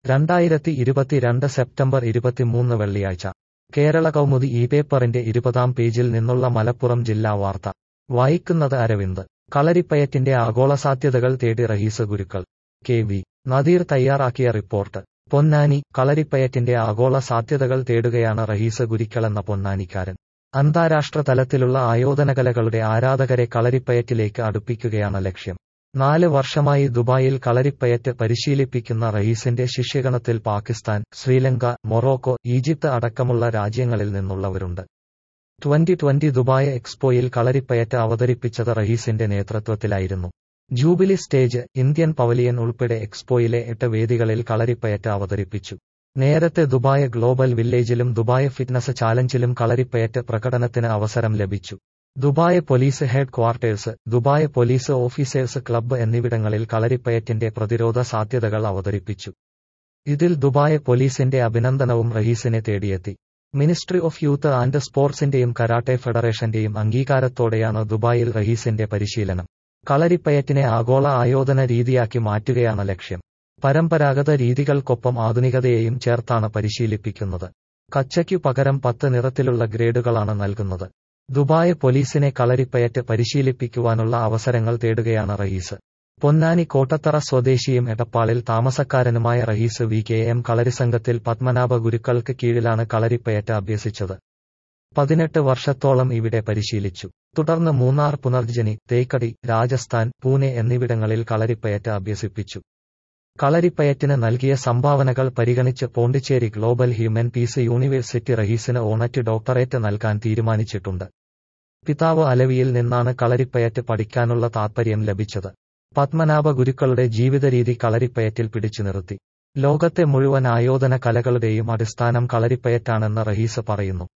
രണ്ടായിരത്തി ഇരുപത്തിരണ്ട് സെപ്റ്റംബർ ഇരുപത്തിമൂന്ന് വെള്ളിയാഴ്ച കേരള കൗമുദി ഈ പേപ്പറിന്റെ ഇരുപതാം പേജിൽ നിന്നുള്ള മലപ്പുറം ജില്ലാ വാർത്ത വായിക്കുന്നത് അരവിന്ദ് കളരിപ്പയറ്റിന്റെ ആഗോള സാധ്യതകൾ തേടി റഹീസ് ഗുരുക്കൾ കെ വി നദീർ തയ്യാറാക്കിയ റിപ്പോർട്ട് പൊന്നാനി കളരിപ്പയറ്റിന്റെ ആഗോള സാധ്യതകൾ തേടുകയാണ് റഹീസ് ഗുരിക്കളെന്ന പൊന്നാനിക്കാരൻ അന്താരാഷ്ട്ര തലത്തിലുള്ള ആയോധനകലകളുടെ ആരാധകരെ കളരിപ്പയറ്റിലേക്ക് അടുപ്പിക്കുകയാണ് ലക്ഷ്യം നാല് വർഷമായി ദുബായിൽ കളരിപ്പയറ്റ് പരിശീലിപ്പിക്കുന്ന റയീസിന്റെ ശിഷ്യഗണത്തിൽ പാകിസ്ഥാൻ ശ്രീലങ്ക മൊറോക്കോ ഈജിപ്ത് അടക്കമുള്ള രാജ്യങ്ങളിൽ നിന്നുള്ളവരുണ്ട് ട്വന്റി ട്വന്റി ദുബായ് എക്സ്പോയിൽ കളരിപ്പയറ്റ് അവതരിപ്പിച്ചത് റഹീസിന്റെ നേതൃത്വത്തിലായിരുന്നു ജൂബിലി സ്റ്റേജ് ഇന്ത്യൻ പവലിയൻ ഉൾപ്പെടെ എക്സ്പോയിലെ എട്ട് വേദികളിൽ കളരിപ്പയറ്റ് അവതരിപ്പിച്ചു നേരത്തെ ദുബായ് ഗ്ലോബൽ വില്ലേജിലും ദുബായ് ഫിറ്റ്നസ് ചാലഞ്ചിലും കളരിപ്പയറ്റ് പ്രകടനത്തിന് അവസരം ലഭിച്ചു Dubai police headquarters Dubai police officers club എന്നിവിടങ്ങളിൽ കളരിപ്പയറ്റിന്റെ പ്രതിരോധ സാധ്യതകൾ അവതരിപ്പിച്ചു ഇതിൽ ദുബായ് പോലീസിന്റെ അഭിനന്ദനവും റഹീസിനെ തേടിയെത്തി മിനിസ്ട്രി ഓഫ് യൂത്ത് ആൻഡ് സ്പോർട്സിന്റെയും കരാട്ടെ ഫെഡറേഷന്റെയും അംഗീകാരത്തോടെയാണ് ദുബായിൽ റഹീസിന്റെ പരിശീലനം കളരിപ്പയറ്റിനെ ആഗോള ആയോധന രീതിയാക്കി മാറ്റുകയാണ് ലക്ഷ്യം പരമ്പരാഗത രീതികൾക്കൊപ്പം ആധുനികതയെയും ചേർത്താണ് പരിശീലിപ്പിക്കുന്നത് കച്ചയ്ക്കു പകരം പത്ത് നിറത്തിലുള്ള ഗ്രേഡുകളാണ് നൽകുന്നത് ദുബായ് പോലീസിനെ കളരിപ്പയറ്റ് പരിശീലിപ്പിക്കുവാനുള്ള അവസരങ്ങൾ തേടുകയാണ് റഹീസ് പൊന്നാനി കോട്ടത്തറ സ്വദേശിയും എടപ്പാളിൽ താമസക്കാരനുമായ റഹീസ് വി കെ എം കളരിസംഘത്തിൽ പത്മനാഭ ഗുരുക്കൾക്ക് കീഴിലാണ് കളരിപ്പയറ്റ് അഭ്യസിച്ചത് പതിനെട്ട് വർഷത്തോളം ഇവിടെ പരിശീലിച്ചു തുടർന്ന് മൂന്നാർ പുനർജനി തേക്കടി രാജസ്ഥാൻ പൂനെ എന്നിവിടങ്ങളിൽ കളരിപ്പയറ്റ് അഭ്യസിപ്പിച്ചു കളരിപ്പയറ്റിന് നൽകിയ സംഭാവനകൾ പരിഗണിച്ച് Pondicherry global human peace university റഹീസിന് ഓണറ്റ് ഡോക്ടറേറ്റ് നൽകാൻ തീരുമാനിച്ചിട്ടുണ്ട് പിതാവ് അലവിയിൽ നിന്നാണ് കളരിപ്പയറ്റ് പഠിക്കാനുള്ള താത്പര്യം ലഭിച്ചത് പത്മനാഭ ഗുരുക്കളുടെ ജീവിതരീതി കളരിപ്പയറ്റിൽ പിടിച്ചു നിർത്തി ലോകത്തെ മുഴുവൻ ആയോധന കലകളുടെയും അടിസ്ഥാനം കളരിപ്പയറ്റാണെന്ന് റഹീസ് പറയുന്നു